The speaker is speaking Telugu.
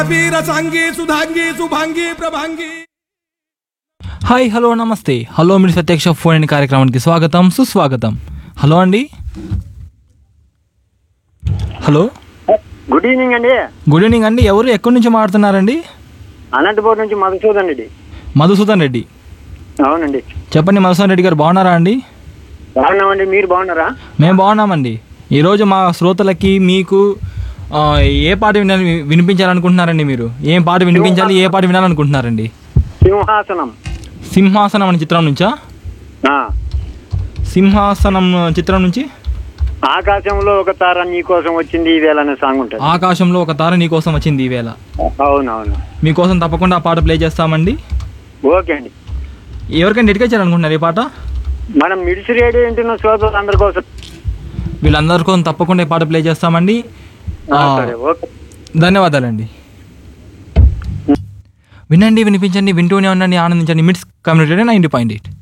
వీర సాంగి సుధాంగి శుభాంగి ప్రభాంగి హాయ్ హలో నమస్తే హలో మీరు ప్రత్యక్ష ఫోన్ ఇన్ కార్యక్రమానికి స్వాగతం సుస్వాగతం హలో అండి హలో గుడ్ ఈవినింగ్ అండి గుడ్ ఈవినింగ్ అండి ఎవరు ఎక్కడి నుంచి మాట్లాడుతున్నారండి అనంతపురం నుంచి మధుసూదన్ రెడ్డి మధుసూదన్ రెడ్డి అవునండి చెప్పండి మధుసూదన్ రెడ్డి గారు బాగున్నారా అండి బాగున్నామండి మీరు బాగున్నారా మేము బాగున్నామండి ఈరోజు మా శ్రోతలకి మీకు ఆ, ఏ పాట వినాలి వినిపించాలనుకుంటున్నారండి మీరు ఏం పాట వినిపించాలి ఏ పాట వినాలనుకుంటున్నారండి సింహాసనం సింహాసనం అనే చిత్రం నుంచా ఆ, సింహాసనం చిత్రం నుంచి ఆకాశంలో ఒక తార నీ కోసం వచ్చింది ఈ వేళ అనే సాంగ్ ఉంటుంది ఆకాశంలో ఒక తార నీ కోసం వచ్చింది ఈవేళ అవునవును మీకోసం తప్పకుండా ఆ పాట ప్లే చేస్తామండి ఓకే అండి ఎవరికైనా డెడికేట్ చేయాలనుకుంటున్నారు ఈ పాట మనం మిడిసి రేడియో వింటున్న శ్రోతలు అందరి కోసం వీళ్ళందరి కోసం తప్పకుండా ఈ పాట ప్లే చేస్తామండి ఆ, ఆ, సరే ఓకే ధన్యవాదాలండి వినండి వినిపించండి వింటూనే ఉండండి ఆనందించండి మిట్స్ కమ్యూనిటీ నైంటీ పాయింట్ ఎయిట్